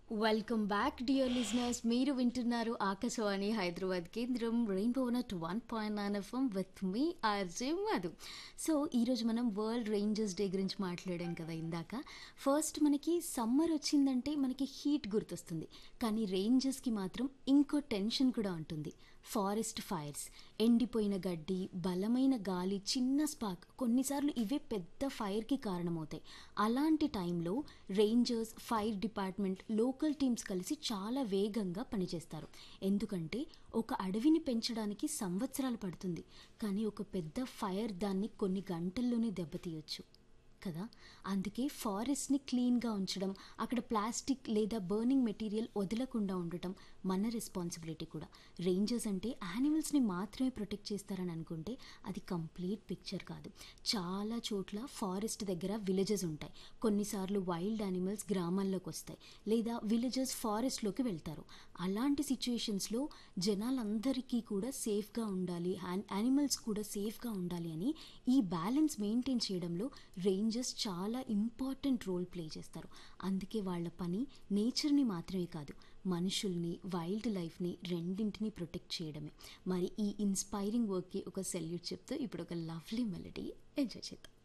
welcome back dear listeners మీరు వింటున్నారు ఆకాశవాణి హైదరాబాద్ కేంద్రం రెయిన్బో నట్ one point nine FM with మీ ఆర్జే మధు సో ఈరోజు మనం వరల్డ్ రేంజర్స్ డే గురించి మాట్లాడాం కదా ఇందాక ఫస్ట్ మనకి సమ్మర్ వచ్చిందంటే మనకి హీట్ గుర్తొస్తుంది కానీ రేంజర్స్కి మాత్రం ఇంకో టెన్షన్ కూడా ఉంటుంది ఫారెస్ట్ ఫైర్స్ ఎండిపోయిన గడ్డి బలమైన గాలి చిన్న స్పార్క్ కొన్నిసార్లు ఇవే పెద్ద ఫైర్కి కారణమవుతాయి అలాంటి టైంలో rangers fire department local teams కలిసి చాలా వేగంగా పనిచేస్తారు ఎందుకంటే ఒక అడవిని పెంచడానికి సంవత్సరాలు పడుతుంది కానీ ఒక పెద్ద ఫైర్ దాన్ని కొన్ని గంటల్లోనే దెబ్బతీయొచ్చు కదా అందుకే ఫారెస్ట్ని క్లీన్గా ఉంచడం అక్కడ ప్లాస్టిక్ లేదా బర్నింగ్ మెటీరియల్ వదలకుండా ఉండటం మన రెస్పాన్సిబిలిటీ కూడా రేంజర్స్ అంటే యానిమల్స్ని మాత్రమే ప్రొటెక్ట్ చేస్తారని అనుకుంటే అది కంప్లీట్ పిక్చర్ కాదు చాలా చోట్ల ఫారెస్ట్ దగ్గర విలేజెస్ ఉంటాయి కొన్నిసార్లు వైల్డ్ యానిమల్స్ గ్రామాల్లోకి వస్తాయి లేదా విలేజెస్ ఫారెస్ట్లోకి వెళ్తారు అలాంటి సిచ్యుయేషన్స్లో జనాలందరికీ కూడా సేఫ్గా ఉండాలి యానిమల్స్ కూడా సేఫ్గా ఉండాలి అని ఈ బ్యాలెన్స్ మెయింటైన్ చేయడంలో రేంజర్స్ చాలా ఇంపార్టెంట్ రోల్ ప్లే చేస్తారు అందుకే వాళ్ళ పని నేచర్ని మాత్రమే కాదు మనుషుల్ని వైల్డ్ లైఫ్ని రెండింటిని ప్రొటెక్ట్ చేయడమే మరి ఈ ఇన్స్పైరింగ్ వర్క్కి ఒక సెల్యూట్ చెప్తూ ఇప్పుడు ఒక లవ్లీ మెలడీ ఎంజాయ్ చేద్దాం